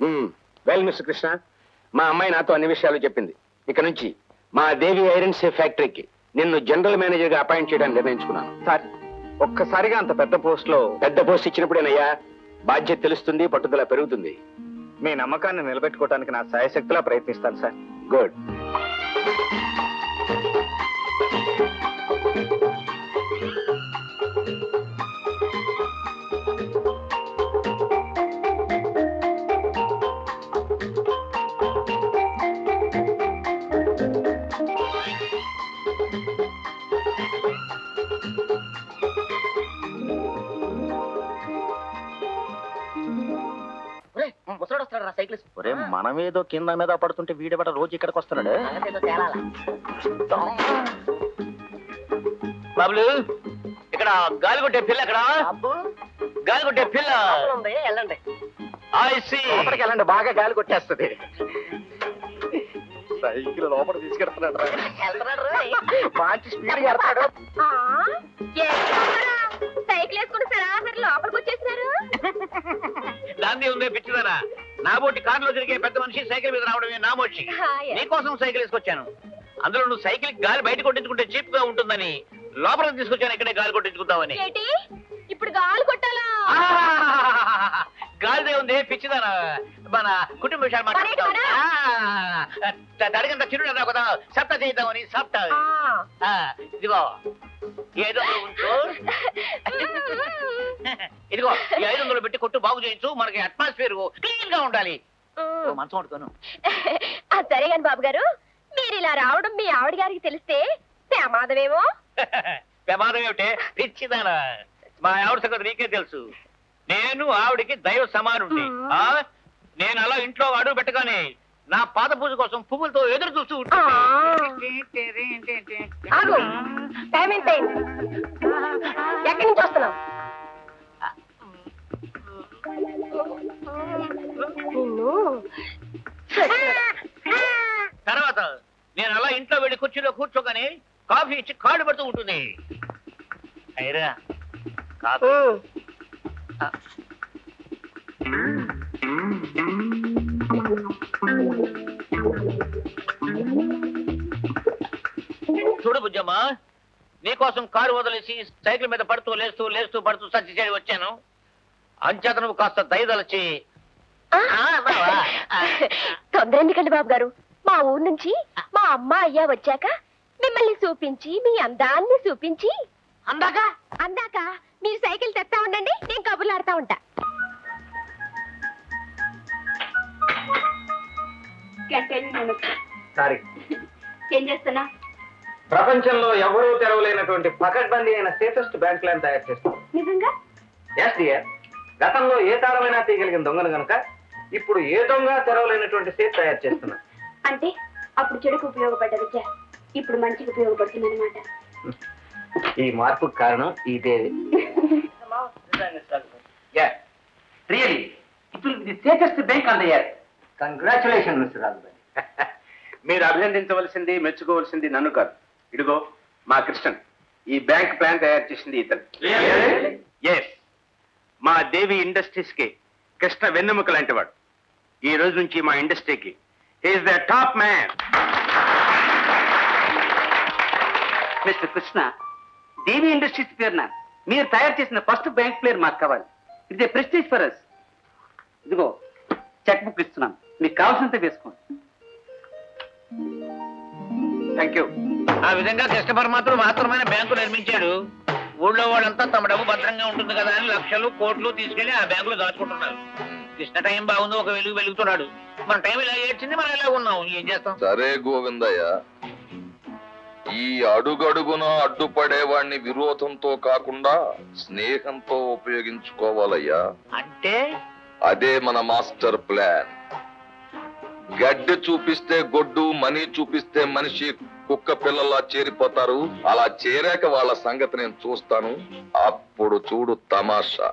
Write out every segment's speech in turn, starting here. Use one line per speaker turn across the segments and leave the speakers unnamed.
Well mister Krishna మా అమ్మాయి నాతో అన్ని విషయాలు చెప్పింది ఇక నుంచి మా దేవి ఐరన్ సేఫ్ ఫ్యాక్టరీకి నిన్ను జనరల్ మేనేజర్ గా అపాయింట్ చేయడానికి నిర్ణయించుకున్నాను
సార్ ఒక్కసారిగా అంత పెద్ద పోస్ట్ లో
పెద్ద పోస్ట్ ఇచ్చినప్పుడేనయ్యా బాధ్యత తెలుస్తుంది పట్టుదల పెరుగుతుంది
మీ నమ్మకాన్ని నిలబెట్టుకోవడానికి నా సాయశక్తిలా ప్రయత్నిస్తాను సార్
గుడ్
ముసడు వస్తాడు రా సైకిల్
ఒరే మనమేదో కింద మీద పడుతుంటే వీడబడ రోజు ఇక్కడికి వస్తున్నాడు బాబులు ఇక్కడ గాలి కొట్టే పిల్ల ఎక్కడ గాలి కొట్టే పిల్ల
వెళ్ళండి
ఐ సి
లోపలికి వెళ్ళండి బాగా గాలి కొట్టేస్తుంది సైకిల్ లోపల తీసుకెడుతున్నాడు రా.
వెళ్తున్నాడు రోయ్.
మంచి స్పీడ్ ఎడతాడు
ఆ, ఏంటమ్మరా? సైకిల్ వేసుకుని సరాసరి లోపలికి వచ్చేసినారు
దాన్ని ఉందే పిచ్చిదారా నా బోటి కారులో తిరిగే పెద్ద మనిషి సైకిల్ మీద రావడమే నా మోచి
హాయ్.
నీకోసం సైకిల్ వేసుకొచ్చాను అందులో నువ్వు సైకిల్ గాలి బయట కొట్టించుకుంటే చీప్ గా ఉంటుందని లోపలికి తీసుకొచ్చాను ఇక్కడే గాలి కొట్టించుకుందామని
ఏంటి ఇప్పుడు గాలి కొట్టాలా
ఆహాహాహాహా. గాలిదే ఉంది పిచ్చిదానా మన కుటుంబ విషయాలు మాట్లాడుతాం
మరేంటి
ఆ, త- తడిగంత చిరుడు కదా సప్త చేద్దామని సప్త
ఆ.
ఆ, ఇదిగో ఏదో ఉంచు ఇదిగో ఈ ఐదు వందలు పెట్టి కొట్టు బాగు చేయొచ్చు మనకి అట్మాస్ఫియర్ క్లీన్ గా ఉండాలి ఓ,
ఉమ్.
మంచం పట్టుకోను
ఆ, సరే గాని బాబు గారు మీరు ఇలా రావడం మీ ఆవిడ గారికి తెలిస్తే ప్రమాదమేమో
ప్రమాదం ఏమిటే పిచ్చిదానా మా ఆవిడ సంగతి నీకే తెలుసు నేను ఆవిడికి దైవ సమానుండి ఆ నేను అలా ఇంట్లో అడుగు పెట్టగానే నా పాద పూజ కోసం పువ్వులతో ఎదురు చూస్తూ
ఆ.
ఉంటుంది.
ఆగు టైం ఎంత అయింది ఎక్కడి నుంచి వస్తున్నావు నిన్ను
తర్వాత నేను అలా ఇంట్లో వెళ్ళి కుర్చీలో కూర్చోగానే కాఫీ ఇచ్చి కాళ్ళు పెడుతూ ఉంటుంది అయిరా కాఫీ
ఉమ్.
చూడు బుజ్జమ్మా నీకోసం కారు వదిలేసి సైకిల్ మీద పడుతూ లేస్తూ లేస్తూ పడుతూ సచ్చి చేరి వచ్చాను అంచేత నువ్వు కాస్త దయదలచి
ఆ?
ఆ, అన్నావా? ఆ.
తొందర ఎందుకండి బాబు గారు మా ఊరు నుంచి మా అమ్మ అయ్యా వచ్చాక మిమ్మల్ని చూపించి మీ అందాన్ని చూపించి
అందాక
అందాక మీరు సైకిల్ తెస్తా ఉండండి నేను కబుర్లు ఆడుతా ఉంటా
సారీ
ఏం చేస్తున్నా
ప్రపంచంలో ఎవరూ తెరవలేనటువంటి పకడ్బందీ అయిన సేఫెస్ట్ బ్యాంక్ ప్లాన్ తయారు చేస్తాం
నిజంగా
ఎస్ డియర్ గతంలో ఏ తాళమైనా తీయగలిగిన దొంగను గనుక ఇప్పుడు ఏ దొంగ తెరవలేనటువంటి సేఫ్ తయారు చేస్తున్నాం
అంటే అప్పుడు చెడుకు ఉపయోగపడ్డ విద్య ఇప్పుడు మంచికి ఉపయోగపడుతుంది అనమాట
ఈ మార్పుకు కారణం ఈ Devi really it will the safest bank on the year congratulation mister Rajubhai
మీరు అభినందించవలసింది మెచ్చుకోవలసింది నన్ను కాదు ఇదిగో మా కృష్ణన్ ఈ బ్యాంక్ ప్లాన్ తయారు చేసింది ఇతను ఎస్ మా దేవి ఇండస్ట్రీస్ కి కృష్ణ వెన్నెముక లాంటి వాడు ఈ రోజు నుంచి మా ఇండస్ట్రీకి is the top man
mister Krishna Devi industries పేరున మీరు తయారు చేసిన ఫస్ట్ బ్యాంక్ ప్లేయర్ మాకు కావాలి it's a prestige for us ఇదిగో చెక్ బుక్ ఇస్తున్నాం మీకు కావాల్సినంత వేసుకోండి థ్యాంక్ యూ
ఆ విధంగా కృష్ణ పరమాత్ముడు మాత్రమైన బ్యాంకు నిర్మించాడు ఊళ్ళో వాళ్ళంతా తమ డబ్బు భద్రంగా ఉంటుంది కదా అని లక్షలు కోట్లు తీసుకెళ్లి ఆ బ్యాంకులో దాచుకుంటున్నారు కృష్ణ టైం బాగుంది ఒక వెలుగు వెలుగుతున్నాడు మన టైం ఇలా ఏడ్చింది మనం ఇలా ఉన్నాం ఏం చేస్తాం
సరే గోవిందయ్య ఈ అడుగడుగున అడ్డుపడేవాణ్ణి విరోధంతో కాకుండా స్నేహంతో ఉపయోగించుకోవాలయ్యా
అంటే
అదే మన మాస్టర్ ప్లాన్ గడ్డి చూపిస్తే గొడ్డు మనీ చూపిస్తే మనిషి కుక్క పిల్లలా చేరిపోతారు అలా చేరాక వాళ్ళ సంగతి నేను చూస్తాను అప్పుడు చూడు తమాషా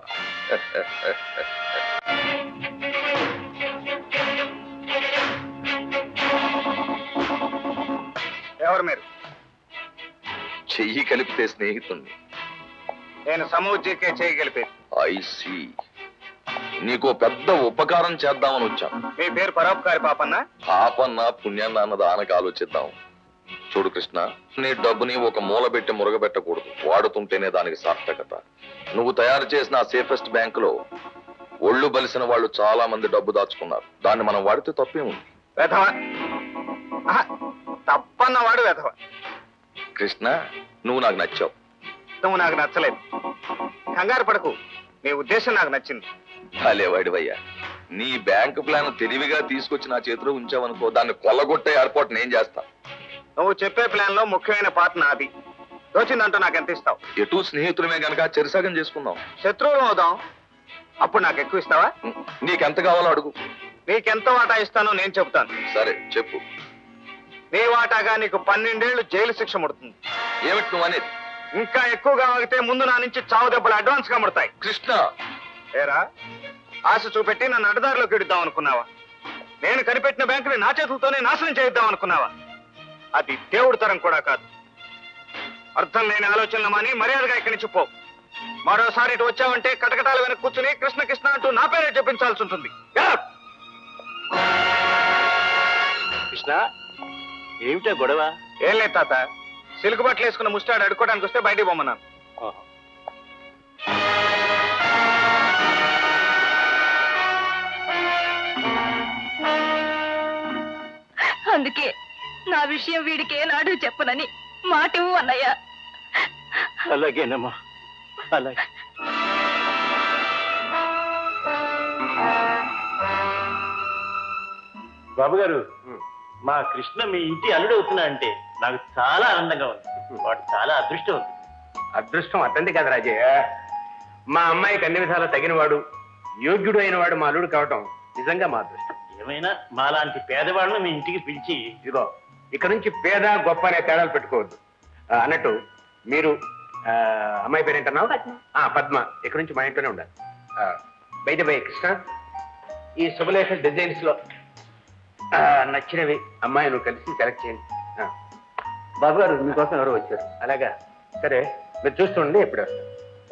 ఎవరు మీరు
చెయ్యి కలిపితే స్నేహితుణ్ణి
నేను సమూహ జీకే చేయగలిపేది
ఐ సి నీకు పెద్ద ఉపకారం చేద్దామని వచ్చాం
మీ పేరు పరోపకారి పాపన్న
పాపన్న పుణ్యాన్న అన్నది ఆనకు ఆలోచిద్దాం చూడు కృష్ణ నీ డబ్బుని ఒక మూల పెట్టి మురగబెట్టకూడదు వాడుతుంటేనే దానికి సార్థకత నువ్వు తయారు చేసిన ఆ సేఫెస్ట్ బ్యాంకులో ఒళ్ళు బలిసిన వాళ్ళు చాలా మంది డబ్బు దాచుకున్నారు దాన్ని మనం వాడితే తప్పే ఉంది
వెధవ ఆహా, తప్పన్న వాడు వెధవ
కృష్ణ నువ్వు నాకు నచ్చావు
నువ్వు నాకు నచ్చలేదు కంగారు పడకు నీ ఉద్దేశం నాకు నచ్చింది
భలే వాడివయ్యా నీ బ్యాంకు ప్లాన్ తెలివిగా తీసుకొచ్చి నా చేతిలో ఉంచావనుకో దాన్ని కొల్లగొట్టే ఏర్పాటు నేను చేస్తా
నువ్వు చెప్పే ప్లాన్ లో ముఖ్యమైన పార్ట్ నాది దోచిందంటూ నాకు ఎంత ఇస్తావు
ఎటు స్నేహితులమే గనక చెరిసగం చేసుకుందాం
శత్రువులు అవుదాం అప్పుడు నాకు ఎక్కువ ఇస్తావా
నీకెంత కావాలో అడుగు
నీకెంత వాటా ఇస్తానో నేను చెబుతాను
సరే చెప్పు
నీ వాటాగా నీకు పన్నెండేళ్లు జైలు శిక్ష ముడుతుంది
ఏమిటి నువ్వు అనేది
ఇంకా ఎక్కువగా వాగితే ముందు నా నుంచి చావు దెబ్బలు అడ్వాన్స్ గా ముడతాయి
కృష్ణ
ఏరా ఆశ చూపెట్టి నన్ను అడ్డదారిలోకి ఇడుద్దాం అనుకున్నావా నేను కనిపెట్టిన బ్యాంకుని నా చేతులతోనే నాశనం చేయిద్దాం అనుకున్నావా అది దేవుడి తరం కూడా కాదు అర్థం లేని ఆలోచనలు మాని మర్యాదగా ఇక్కడి నుంచి పో మరోసారి ఇటు వచ్చావంటే కటకటాల వెనక కూర్చుని కృష్ణ కృష్ణ అంటూ నా పేరే చెప్పించాల్సి ఉంటుంది Get out!
కృష్ణ ఏమిటా గొడవ
ఏం లేదు తాత సిల్క్ బట్టలు వేసుకున్న ముస్టాడు అడుక్కోవడానికి వస్తే బయటికి పొమ్మన్నాను
అందుకే నా విషయం వీడికి ఏనాడు చెప్పనని మాటవు అన్నయ్య
అలాగేనమ్మా అలాగే బాబు గారు మా కృష్ణ మీ ఇంటి అల్లుడు అవుతున్నా అంటే నాకు చాలా ఆనందంగా ఉంది వాడు చాలా అదృష్టం ఉంది
అదృష్టం అతంది కదా రాజయ్య మా అమ్మాయికి అన్ని విధాలా తగినవాడు యోగ్యుడు అయిన వాడు మా అల్లుడు కావటం నిజంగా మా అదృష్టం
ఏమైనా మాలాంటి పేదవాళ్ళను మీ ఇంటికి పిలిచి
ఇదిగో ఇక్కడ నుంచి పేద గొప్ప అనే తేడాలు పెట్టుకోవద్దు ఆ, అన్నట్టు మీరు ఆ, అమ్మాయి పేరేంటన్నావు
పద్మ.
ఆ, పద్మ ఇక్కడ నుంచి మా ఇంట్లోనే ఉండాలి బయట బై కృష్ణ ఈ శుభలేఖ డిజైన్స్ లో ఆ, నచ్చినవి అమ్మాయి నువ్వు కలిసి సెలెక్ట్ చేయండి ఆ. బాబు గారు మీకోసం ఎవరు వచ్చారు అలాగా సరే మీరు చూస్తుండండి ఎప్పుడు వస్తారు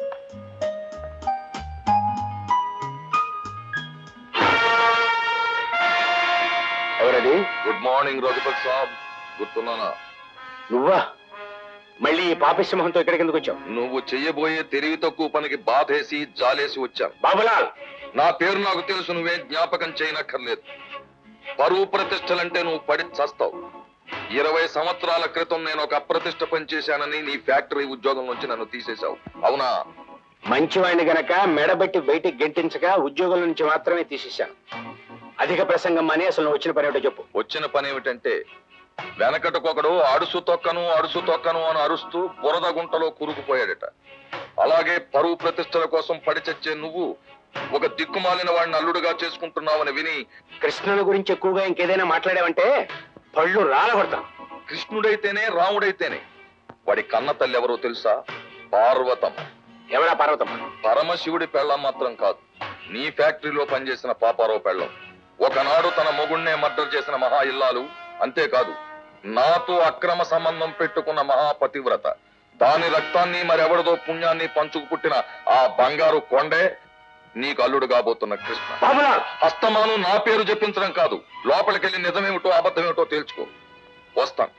ఎవరది
గుడ్ మార్నింగ్ రఘుపతి సాబ్ గుర్తున్నానా
నువ్వా మళ్ళీ ఈ పాపిసింహంతో ఇక్కడికి ఎందుకు వచ్చావు
నువ్వు చెయ్యబోయే తెలివి తక్కువ పనికి బాధేసి జాలేసి వచ్చాను
బాబులాల్
నా పేరు నాకు తెలుసు నువ్వే జ్ఞాపకం చేయనక్కర్లేదు పరువు ప్రతిష్టలంటే నువ్వు పడి చస్తావు ఇరవై సంవత్సరాల క్రితం నేను ఒక అప్రతిష్ట పనిచేశానని నీ ఫ్యాక్టరీ ఉద్యోగం నుంచి నన్ను తీసేశావు అవునా
మంచివాడిని గనక మెడబెట్టి బయటికి గెంటించగా ఉద్యోగం నుంచి మాత్రమే తీసేశాను అధిక ప్రసంగం అని అసలు నువ్వు వచ్చిన పని ఏమిటో చెప్పు
వచ్చిన పని ఏమిటంటే వెనకటకొకడు అడుసు తొక్కను అడుసు తొక్కను అని అరుస్తూ బురద గుంటలో కూరుకుపోయాడట అలాగే పరువు ప్రతిష్టల కోసం పడి చచ్చే నువ్వు ఒక దిక్కుమాలిన వాడిని అల్లుడుగా చేసుకుంటున్నావని విని
కృష్ణుని గురించి ఎక్కువగా ఇంకేదైనా మాట్లాడావంటే పళ్ళు రాలగొడతాం
కృష్ణుడైతేనే రాముడైతేనే వాడి కన్న తల్లి ఎవరో తెలుసా పార్వతమ్మ
ఎవరా పార్వతమ్మ
పరమశివుడి పెళ్ళం మాత్రం కాదు నీ ఫ్యాక్టరీలో పనిచేసిన పాపారావు పెళ్ళం ఒకనాడు తన మొగుణ్ణే మర్డర్ చేసిన మహా ఇల్లాలు అంతేకాదు నాతో అక్రమ సంబంధం పెట్టుకున్న మహాపతివ్రత దాని రక్తాన్ని మరెవరిదో పుణ్యాన్ని పంచుకు పుట్టిన ఆ బంగారు కొండే నీకు అల్లుడు కాబోతున్న కృష్ణ
బాబులాల్
హస్తమాను నా పేరు చెప్పించడం కాదు లోపలికెళ్ళి నిజమేమిటో అబద్ధమేమిటో తేల్చుకో వస్తాను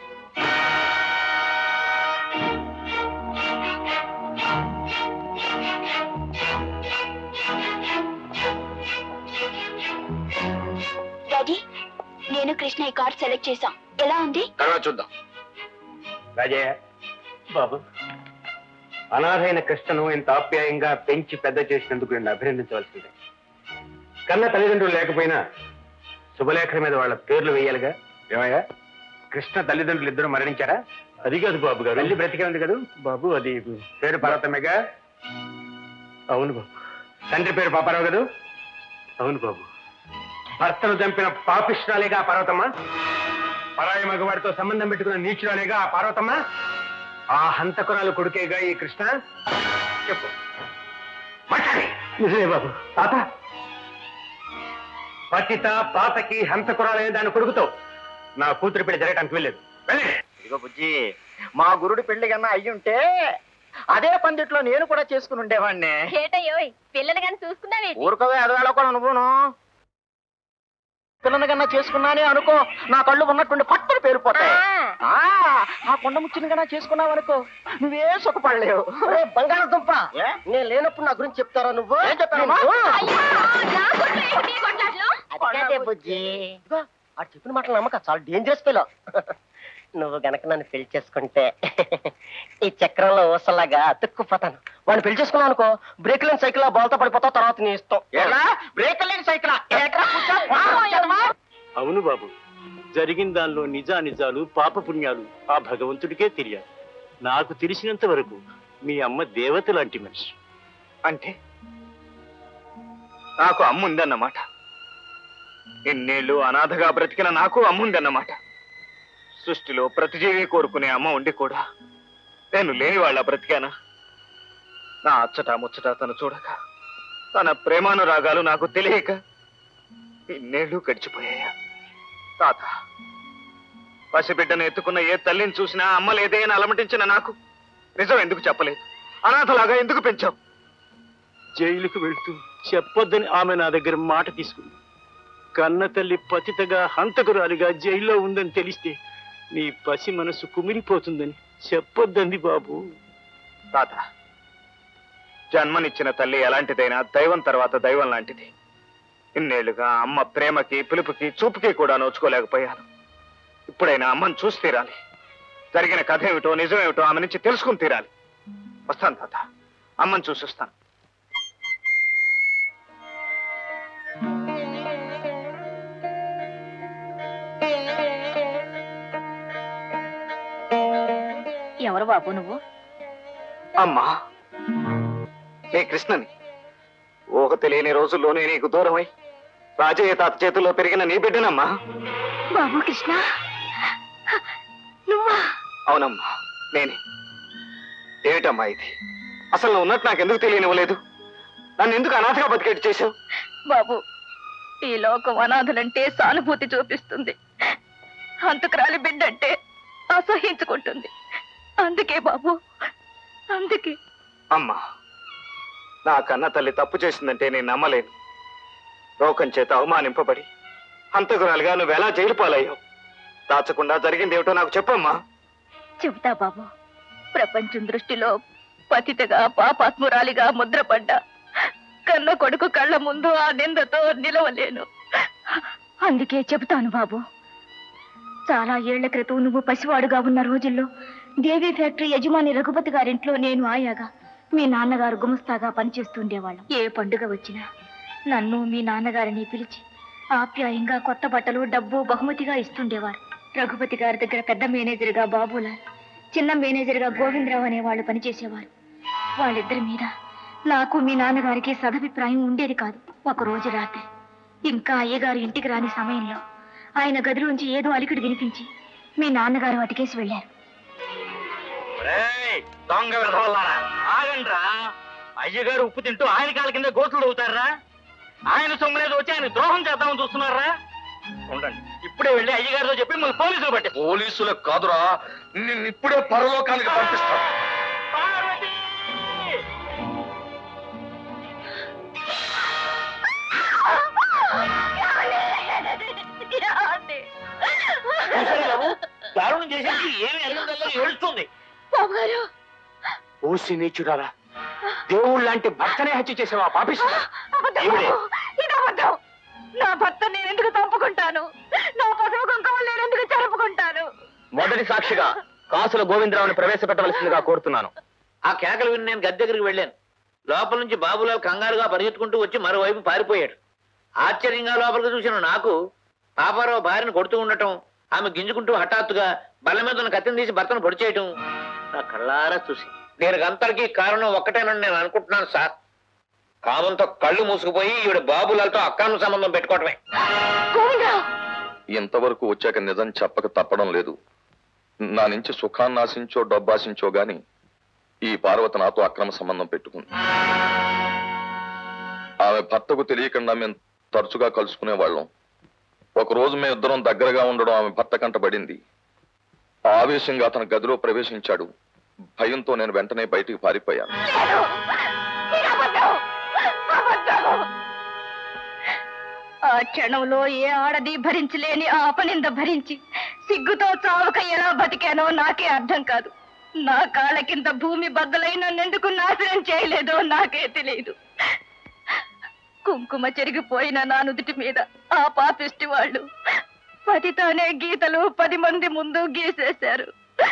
డాడీ నేను కృష్ణ ఈ కార్డ్ సెలెక్ట్ చేశాం ఎలా ఉంది
తర్వాత చూద్దాం రాజయ్య
బాబు
అనాథైన కృష్ణను ఇంత ఆప్యాయంగా పెంచి పెద్ద చేసినందుకు నేను అభినందించవలసిందే కన్న తల్లిదండ్రులు లేకపోయినా శుభలేఖల మీద వాళ్ళ పేర్లు వేయాలిగా ఏమయ్యా కృష్ణ తల్లిదండ్రులు ఇద్దరు మరణించారా
అది కాదు బాబు గారు
తల్లి బ్రతికే ఉంది కదా
బాబు అది
పేరు పార్వతమ్మగా
అవును బాబు
తండ్రి పేరు పాపారావు కదా
అవును బాబు
భర్తను చంపిన పాపిష్టాలేగా ఆ పార్వతమ్మ పరాయి మగవాడితో సంబంధం పెట్టుకున్న నీచురాలేగా ఆ పార్వతమ్మ ఆ హంతకురాలు కొడుకేగా ఈ కృష్ణ చెప్పు మాట్లాడి
నిజమే బాబు
తాత పతిత పాతకి హంతకురాలనే దాన్ని కొడుకుతో నా కూతురు పెళ్లి జరగటానికి వెళ్ళలేదు వెళ్ళండి
ఇదిగో బుజ్జి మా గురుడి పెళ్లి కన్నా అయ్యుంటే
అదే పందిట్లో నేను కూడా చేసుకుని ఉండేవాడిని
ఏటయ్యోయ్ పిల్లని కానీ చూసుకున్నావేంటి
ఊరుకోవే అదవేళ కూడా నువ్వును పిల్లని కన్నా చేసుకున్నానే అనుకో నా కళ్ళు ఉన్నట్టుండి పట్టుని పేరుపోతాయి ఆ, ఆ కొండ ముచ్చిన కన్నా చేసుకున్నావు అనుకో నువ్వే సుఖపడలేవు బంగాళదుంప నేను లేనప్పుడు నా గురించి చెప్తారా నువ్వు ఏం చెప్తానమ్మా అదే బుజ్జి ఆ చెప్పిన మాటలు నమ్మక చాలా డేంజరస్ పిల్ల నువ్వు గనక నన్ను పెళ్లి చేసుకుంటే ఈ చక్రంలో ఊసలాగా అతుక్కుపోతాను వాడిని పెళ్లి చేసుకున్నావు అనుకో బ్రేక్ లేని సైకిల్ బాల్తో పడిపోతావు తర్వాత నీ ఇష్టం ఎలా బ్రేక్ లేని సైకిల్
అవును బాబు జరిగిన దానిలో నిజా నిజాలు పాప పుణ్యాలు ఆ భగవంతుడికే తెలియాలి నాకు తెలిసినంత వరకు మీ అమ్మ దేవత లాంటి మనిషి
అంటే నాకు అమ్ముందన్నమాట ఎన్నేళ్ళు అనాథగా బ్రతికిన నాకు అమ్ముందన్నమాట సృష్టిలో ప్రతి జీవి కోరుకునే అమ్మ ఉండి కూడా నేను లేని వాళ్ళ బ్రతికానా నా అచ్చట ముచ్చట తను చూడక తన ప్రేమానురాగాలు నాకు తెలియక ఇన్నేళ్ళు గడిచిపోయాయా తాత పసిబిడ్డను ఎత్తుకున్న ఏ తల్లిని చూసినా అమ్మ లేదే అని అలమటించిన నాకు నిజం ఎందుకు చెప్పలేదు అనాథలాగా ఎందుకు పెంచావు
జైలుకు వెళ్తూ చెప్పొద్దని ఆమె నా దగ్గర మాట తీసుకుంది కన్న తల్లి పతితగా హంతకురాలిగా జైల్లో ఉందని తెలిస్తే నీ పసి మనసు కుమిలిపోతుందని చెప్పొద్దంది బాబు
తాత జన్మనిచ్చిన తల్లి ఎలాంటిదైనా దైవం తర్వాత దైవం లాంటిది ఇన్నేళ్లుగా అమ్మ ప్రేమకి పిలుపుకి చూపుకి కూడా నోచుకోలేకపోయాను ఇప్పుడైనా అమ్మని చూసి తీరాలి జరిగిన కథ ఏమిటో నిజమేమిటో ఆమె నుంచి తెలుసుకుని తీరాలి వస్తాను తాత అమ్మని చూసిస్తాను
ఎవరు బాబు నువ్వు
అమ్మా నే కృష్ణని ఊహ తెలియని రోజుల్లోనే నీకు దూరమై రాజయ్య తాత చేతుల్లో పెరిగిన నీ బిడ్డనమ్మా
బాబు కృష్ణ నువ్వా
అవునమ్మా నేనే ఏమిటమ్మా ఇది అసలు నువ్వు ఉన్నట్టు నాకు ఎందుకు తెలియనివ్వలేదు నన్ను ఎందుకు అనాథగా బతికేట్టు చేశావు
బాబు ఈ లోకం అనాథలంటే సానుభూతి చూపిస్తుంది హంతకురాలి బిడ్డంటే అసహించుకుంటుంది అందుకే బాబు అందుకే
అమ్మా నా కన్న తల్లి తప్పు చేసిందంటే నేను నమ్మలేను లోకం చేత అవమానింపబడి హంతకురాలుగా నువ్వు ఎలా జైలు పాలయ్యావు దాచకుండా జరిగింది ఏమిటో నాకు చెప్పమ్మా
చెబుతా బాబు ప్రపంచం దృష్టిలో పతితగా పాపాత్మురాలిగా ముద్రపడ్డా కన్న కొడుకు కళ్ళ ముందు ఆ నిందతో నిలవలేను అందుకే చెబుతాను బాబు చాలా ఏళ్ల క్రితం నువ్వు పసివాడుగా ఉన్న రోజుల్లో దేవి ఫ్యాక్టరీ యజమాని రఘుపతి గారింట్లో నేను ఆయాగా మీ నాన్నగారు గుమస్తాగా పనిచేస్తుండేవాళ్ళం ఏ పండుగ వచ్చినా నన్ను మీ నాన్నగారిని పిలిచి ఆప్యాయంగా కొత్త బట్టలు డబ్బు బహుమతిగా ఇస్తుండేవారు రఘుపతి గారి దగ్గర పెద్ద మేనేజర్గా బాబులాల్ చిన్న మేనేజర్గా గోవిందరావు అనే వాళ్ళు పనిచేసేవారు వాళ్ళిద్దరి మీద నాకు మీ నాన్నగారికి సదభిప్రాయం ఉండేది కాదు ఒక రోజు రాత్రి ఇంకా అయ్యగారు ఇంటికి రాని సమయంలో ఆయన గదిలోంచి ఏదో అలికిడి వినిపించి మీ నాన్నగారు అటుకేసి వెళ్ళారు
దొంగ విధవల్లారా ఆగండ్రా అయ్యగారు ఉప్పు తింటూ ఆయన కాళ్ళ కింద గోతులు అవుతారా ఆయన సొమ్ములేదు వచ్చి ఆయన ద్రోహం చేద్దామని చూస్తున్నారా ఉండండి ఇప్పుడే వెళ్ళి అయ్యగారితో చెప్పి మళ్ళీ పోలీసులు పట్టే
పోలీసులకు కాదురా నిన్ను ఇప్పుడే పరలోకానికి పంపిస్తాను
దారుణం చేసేసి ఏమి అల్లుందల్లో ఏడుస్తుంది
బాబుగారు
ఓసి నీచుడారా దేవుళ్ళ లాంటి భర్తనే హత్య చేసావా పాపిస్తా ఈవిడే.
ఇది అబద్ధం నా భర్త నేను ఎందుకు తప్పుకుంటాను నా పసుపు కుంకుమ నేను ఎందుకు జరుపుకుంటాను
మొదటి సాక్షిగా కాసుల గోవిందరావుని ప్రవేశపెట్టవలసిందిగా కోరుతున్నాను
ఆ కేకలు విని నేను గది దగ్గరికి వెళ్ళాను లోపల నుంచి బాబులాల్ కంగారుగా పరిగెత్తుకుంటూ వచ్చి మరోవైపు పారిపోయాడు ఆశ్చర్యంగా లోపలికి చూసిన నాకు పాపారావు భార్యను కొడుతూ ఉండటం ఆమె గింజుకుంటూ హఠాత్తుగా బల్ల మీద ఉన్న కత్తిని తీసి భర్తను పొడి చేయటం నా కళ్ళారా చూసి దీనికి అంతటికీ కారణం ఒక్కటేనని నేను అనుకుంటున్నాను సార్ కామంతో కళ్ళు మూసుకుపోయి ఈవిడ బాబులతో అక్రమ సంబంధం పెట్టుకోవటమే
గోవిందరావు
ఇంతవరకు వచ్చాక నిజం చెప్పక తప్పడం లేదు నా నుంచి సుఖాన్ని ఆశించో డబ్బాశించో గాని ఈ పార్వతి నాతో అక్రమ సంబంధం పెట్టుకుంది ఆమె భర్తకు తెలియకుండా మేము తరచుగా కలుసుకునే వాళ్ళం ఒక రోజు మేము ఇద్దరం దగ్గరగా ఉండడం ఆమె భర్త కంటబడింది ఆవేశంగా అతని గదిలో ప్రవేశించాడు భయంతో నేను వెంటనే బయటికి పారిపోయాను
లేదు ఇది అబద్ధం అబద్ధం ఆ క్షణంలో ఏ ఆడది భరించలేని ఆ అపనింద భరించి సిగ్గుతో చావక ఎలా బతికానో నాకే అర్థం కాదు నా కాళ్ళ కింద భూమి బద్దలై నన్నెందుకు నాశనం చేయలేదో నాకే తెలియదు కుంకుమ చెరిగిపోయిన నా నుదుటి మీద ఆ పాపిష్టి వాళ్ళు పతితోనే గీతలు పది మంది ముందు గీసేశారు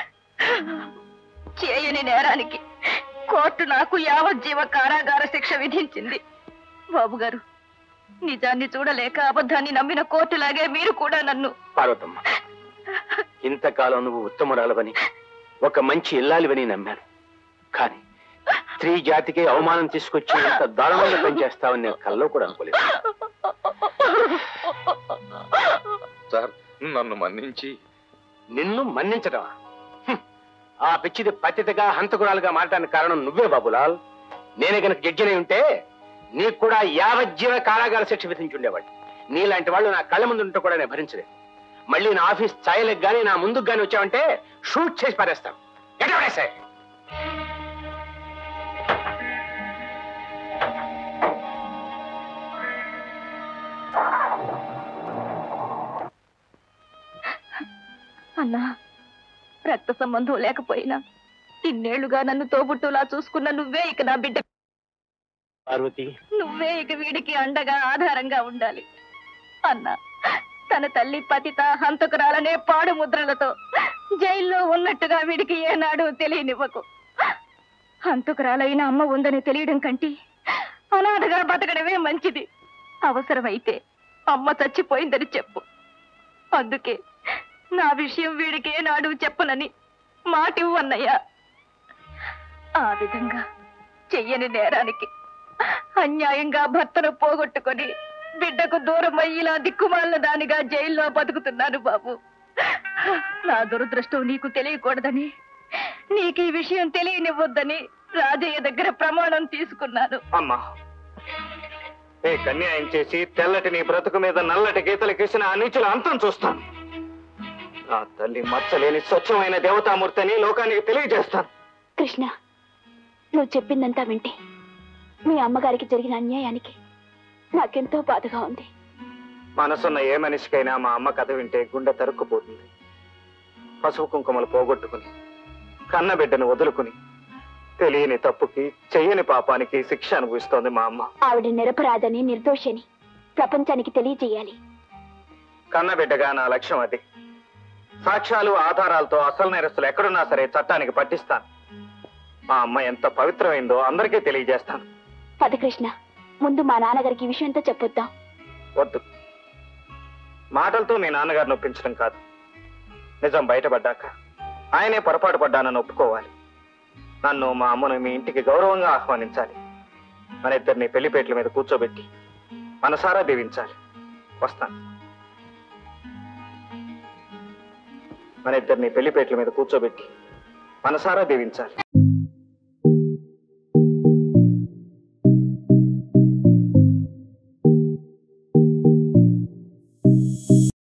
చేయని నేరానికి కోర్టు నాకు యావజ్జీవ కారాగార శిక్ష విధించింది బాబు గారు నిజాన్ని చూడలేక అబద్ధాన్ని నమ్మిన కోర్టులాగే మీరు కూడా నన్ను
పార్వతమ్మ ఇంతకాలం నువ్వు ఉత్తమురాలవని ఒక మంచి ఇల్లాలివని నమ్మాను కానీ స్త్రీ జాతికి అవమానం తీసుకొచ్చి ఇంత దారుణంగా పనిచేస్తావని నేను కల్లో కూడా అనుకోలేదు
సార్ నన్ను మన్నించి
నిన్ను మన్నించడమా హ్మ్. ఆ పిచ్చిది పతితగా హంతకురాలుగా మారడానికి కారణం నువ్వే బాబులాల్ నేనే గనక జడ్జినై ఉంటే నీకు కూడా యావజ్జీవ కారాగార శిక్ష విధించుండేవాడు నీలాంటి వాళ్ళు నా కళ్ళ ముందు ఉంటే కూడా నేను భరించలేదు మళ్ళీ నా ఆఫీస్ ఛాయలకు గానీ నా ముందుకు గానీ వచ్చావంటే షూట్ చేసి పారేస్తాను ఎటవడేసే
అన్నా రక్త సంబంధం లేకపోయినా ఇన్నేళ్లుగా నన్ను తోబుట్టులా చూసుకున్న నువ్వే ఇక నా బిడ్డ
పార్వతి
నువ్వే ఇక వీడికి అండగా ఆధారంగా ఉండాలి అన్నా తన తల్లి పతిత హంతకురాలనే పాడు ముద్రలతో జైల్లో ఉన్నట్టుగా వీడికి ఏనాడు తెలియనివ్వకు హంతకురాలైన అమ్మ ఉందని తెలియడం కంటే అనాథగా బతకడమే మంచిది అవసరమైతే అమ్మ చచ్చిపోయిందని చెప్పు అందుకే నా విషయం వీడికి ఏనాడు చెప్పనని మాటివ్వు అన్నయ్య ఆ విధంగా చెయ్యని నేరానికి అన్యాయంగా భర్తను పోగొట్టుకొని బిడ్డకు దూరం ఇలా దిక్కుమాలిన దానిగా జైల్లో బతుకుతున్నాను బాబు నా దురదృష్టం నీకు తెలియకూడదని నీకు ఈ విషయం తెలియనివ్వద్దని రాజయ్య దగ్గర ప్రమాణం తీసుకున్నాను
అమ్మా నీకు అన్యాయం చేసి తెల్లటి నీ బ్రతుకు మీద నల్లటి గీతలు గీసిన ఆ నీచుల అంతం చూస్తాను నా తల్లి మచ్చలేని స్వచ్ఛమైన దేవతామూర్తి అని లోకానికి తెలియజేస్తాను
కృష్ణ నువ్వు చెప్పిందంతా వింటే మీ అమ్మగారికి జరిగిన అన్యాయానికి నాకెంతో బాధగా ఉంది
మనసున్న ఏ మనిషికైనా మా అమ్మ కథ వింటే గుండె తరుక్కుపోతుంది పసుపు కుంకుమలు పోగొట్టుకుని కన్న బిడ్డను వదులుకుని తెలియని తప్పుకి చెయ్యని పాపానికి శిక్ష అనుభవిస్తోంది మా అమ్మ
ఆవిడ నిరపరాధని నిర్దోషని ప్రపంచానికి తెలియజేయాలి
కన్న బిడ్డగా నా లక్ష్యం అది సాక్ష్యాలు ఆధారాలతో అసలు నేరస్తులు ఎక్కడున్నా సరే చట్టానికి పట్టిస్తాను మా అమ్మ ఎంత పవిత్రమైందో అందరికీ తెలియజేస్తాను
పద కృష్ణ ముందు మా నాన్నగారికి ఈ విషయంతో చెప్పొద్దాం
వద్దు మాటలతో మీ నాన్నగారిని ఒప్పించడం కాదు నిజం బయటపడ్డాక ఆయనే పొరపాటు పడ్డానని ఒప్పుకోవాలి నన్ను మా అమ్మను మీ ఇంటికి గౌరవంగా ఆహ్వానించాలి మన ఇద్దరిని పెళ్లిపేటల మీద కూర్చోబెట్టి మనసారా దీవించాలి వస్తాను మన ఇద్దరిని పెళ్లిపేటల మీద కూర్చోబెట్టి మనసారా దీవించాలి